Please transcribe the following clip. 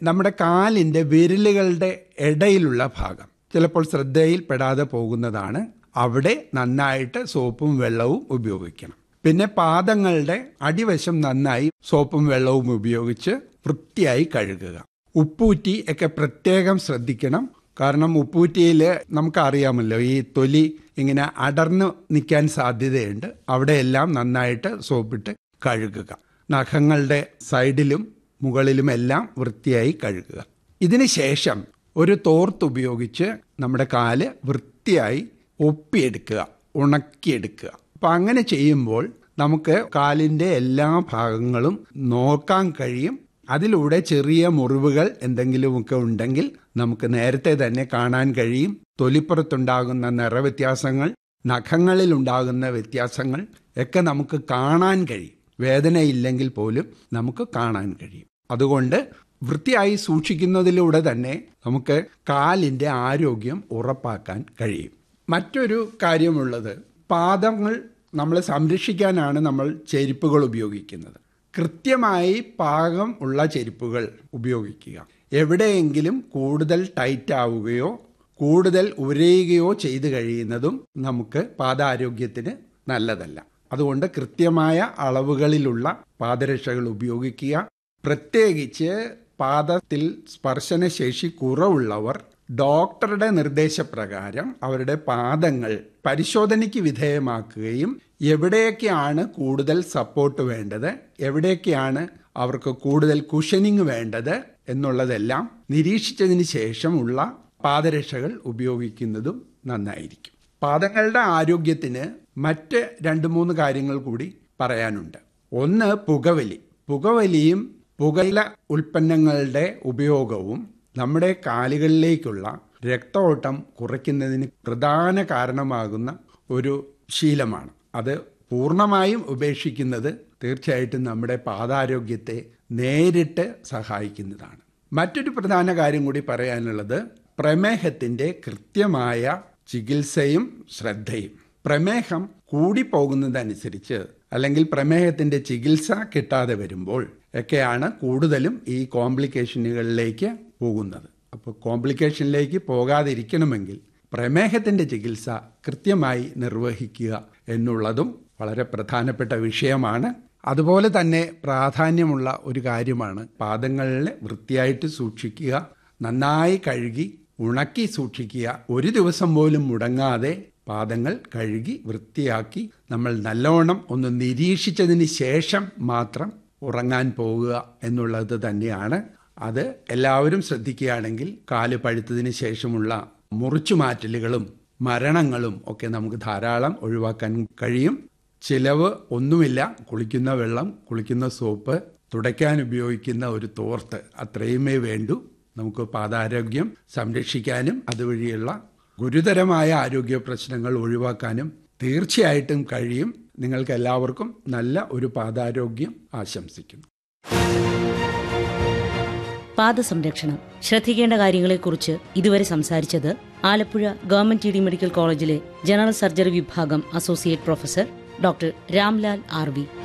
നമ്മുടെ കാലിൻ്റെ വിരലുകളുടെ ഇടയിലുള്ള ഭാഗം ചിലപ്പോൾ ശ്രദ്ധയിൽപ്പെടാതെ പോകുന്നതാണ് അവിടെ നന്നായിട്ട് സോപ്പും വെള്ളവും ഉപയോഗിക്കണം പിന്നെ പാദങ്ങളുടെ അടിവശം നന്നായി സോപ്പും വെള്ളവും ഉപയോഗിച്ച് വൃത്തിയായി കഴുകുക ഉപ്പൂറ്റി ഒക്കെ പ്രത്യേകം ശ്രദ്ധിക്കണം കാരണം ഉപ്പൂറ്റിയിൽ നമുക്കറിയാമല്ലോ ഈ തൊലി ഇങ്ങനെ അടർന്നു നിൽക്കാൻ സാധ്യതയുണ്ട് അവിടെയെല്ലാം നന്നായിട്ട് സോപ്പിട്ട് കഴുകുക നഖങ്ങളുടെ സൈഡിലും മുകളിലും എല്ലാം വൃത്തിയായി കഴുകുക ഇതിന് ശേഷം ഒരു തോർത്ത് ഉപയോഗിച്ച് നമ്മുടെ കാല് വൃത്തിയായി ഒപ്പിയെടുക്കുക ഉണക്കിയെടുക്കുക അപ്പം അങ്ങനെ ചെയ്യുമ്പോൾ നമുക്ക് കാലിൻ്റെ എല്ലാ ഭാഗങ്ങളും നോക്കാൻ കഴിയും അതിലൂടെ ചെറിയ മുറിവുകൾ എന്തെങ്കിലുമൊക്കെ ഉണ്ടെങ്കിൽ നമുക്ക് നേരത്തെ തന്നെ കാണാൻ കഴിയും തൊലിപ്പുറത്തുണ്ടാകുന്ന നിറവ്യത്യാസങ്ങൾ നഖങ്ങളിൽ ഉണ്ടാകുന്ന വ്യത്യാസങ്ങൾ ഒക്കെ നമുക്ക് കാണാൻ കഴിയും വേദനയില്ലെങ്കിൽ പോലും നമുക്ക് കാണാൻ കഴിയും അതുകൊണ്ട് വൃത്തിയായി സൂക്ഷിക്കുന്നതിലൂടെ തന്നെ നമുക്ക് കാലിൻ്റെ ആരോഗ്യം ഉറപ്പാക്കാൻ കഴിയും മറ്റൊരു കാര്യമുള്ളത് പാദങ്ങൾ നമ്മൾ സംരക്ഷിക്കാനാണ് നമ്മൾ ചെരുപ്പുകൾ ഉപയോഗിക്കുന്നത് കൃത്യമായി പാകം ഉള്ള ചെരുപ്പുകൾ ഉപയോഗിക്കുക എവിടെയെങ്കിലും കൂടുതൽ ടൈറ്റ് ആവുകയോ കൂടുതൽ ഉരയുകയോ ചെയ്തു കഴിയുന്നതും നമുക്ക് പാദാരോഗ്യത്തിന് നല്ലതല്ല അതുകൊണ്ട് കൃത്യമായ അളവുകളിലുള്ള പാദരക്ഷകൾ ഉപയോഗിക്കുക പ്രത്യേകിച്ച് പാദത്തിൽ സ്പർശനശേഷി കുറവുള്ളവർ ഡോക്ടറുടെ നിർദ്ദേശപ്രകാരം അവരുടെ പാദങ്ങൾ പരിശോധനയ്ക്ക് വിധേയമാക്കുകയും എവിടെയൊക്കെയാണ് കൂടുതൽ സപ്പോർട്ട് വേണ്ടത് എവിടെയൊക്കെയാണ് അവർക്ക് കൂടുതൽ കുഷനിങ് വേണ്ടത് എന്നുള്ളതെല്ലാം നിരീക്ഷിച്ചതിന് ശേഷമുള്ള പാദരക്ഷകൾ ഉപയോഗിക്കുന്നതും നന്നായിരിക്കും പാദങ്ങളുടെ ആരോഗ്യത്തിന് മറ്റ് രണ്ട് മൂന്ന് കാര്യങ്ങൾ കൂടി പറയാനുണ്ട് ഒന്ന് പുകവലി പുകവലിയും പുകയില ഉൽപ്പന്നങ്ങളുടെ ഉപയോഗവും നമ്മുടെ കാലുകളിലേക്കുള്ള രക്തഓട്ടം കുറയ്ക്കുന്നതിന് പ്രധാന കാരണമാകുന്ന ഒരു ശീലമാണ് അത് പൂർണ്ണമായും ഉപേക്ഷിക്കുന്നത് തീർച്ചയായിട്ടും നമ്മുടെ പാദാരോഗ്യത്തെ നേരിട്ട് സഹായിക്കുന്നതാണ് മറ്റൊരു പ്രധാന കാര്യം കൂടി പറയാനുള്ളത് പ്രമേഹത്തിൻ്റെ കൃത്യമായ ചികിത്സയും ശ്രദ്ധയും പ്രമേഹം കൂടിപ്പോകുന്നതനുസരിച്ച് അല്ലെങ്കിൽ പ്രമേഹത്തിൻ്റെ ചികിത്സ കിട്ടാതെ വരുമ്പോൾ ഒക്കെയാണ് കൂടുതലും ഈ കോംപ്ലിക്കേഷനുകളിലേക്ക് പോകുന്നത് അപ്പോൾ കോംപ്ലിക്കേഷനിലേക്ക് പോകാതിരിക്കണമെങ്കിൽ പ്രമേഹത്തിൻ്റെ ചികിത്സ കൃത്യമായി നിർവഹിക്കുക എന്നുള്ളതും വളരെ പ്രധാനപ്പെട്ട വിഷയമാണ് അതുപോലെ തന്നെ പ്രാധാന്യമുള്ള ഒരു കാര്യമാണ് പാദങ്ങളിൽ വൃത്തിയായിട്ട് സൂക്ഷിക്കുക നന്നായി കഴുകി ഉണക്കി സൂക്ഷിക്കുക ഒരു ദിവസം പോലും മുടങ്ങാതെ പാദങ്ങൾ കഴുകി വൃത്തിയാക്കി നമ്മൾ നല്ലവണ്ണം ഒന്ന് നിരീക്ഷിച്ചതിന് ശേഷം മാത്രം ഉറങ്ങാൻ പോവുക എന്നുള്ളത് തന്നെയാണ് അത് എല്ലാവരും ശ്രദ്ധിക്കുകയാണെങ്കിൽ കാല് പഴുത്തതിന് ശേഷമുള്ള മുറിച്ചുമാറ്റലുകളും മരണങ്ങളും ഒക്കെ നമുക്ക് ധാരാളം ഒഴിവാക്കാൻ കഴിയും ചിലവ് ഒന്നുമില്ല കുളിക്കുന്ന വെള്ളം കുളിക്കുന്ന സോപ്പ് തുടയ്ക്കാൻ ഉപയോഗിക്കുന്ന ഒരു തോർത്ത് അത്രയുമേ വേണ്ടൂ നമുക്ക് പാദാരോഗ്യം സംരക്ഷിക്കാനും അതുവഴിയുള്ള ഗുരുതരമായ ആരോഗ്യ പ്രശ്നങ്ങൾ ഒഴിവാക്കാനും തീർച്ചയായിട്ടും കഴിയും നിങ്ങൾക്ക് എല്ലാവർക്കും നല്ല ഒരു പാദാരോഗ്യം ആശംസിക്കുന്നു പാദസംരക്ഷണം ശ്രദ്ധിക്കേണ്ട കാര്യങ്ങളെക്കുറിച്ച് ഇതുവരെ സംസാരിച്ചത് Alappuzha government T D medical കോളേജിലെ ജനറൽ സർജറി വിഭാഗം associate professor doctor Ramlal R V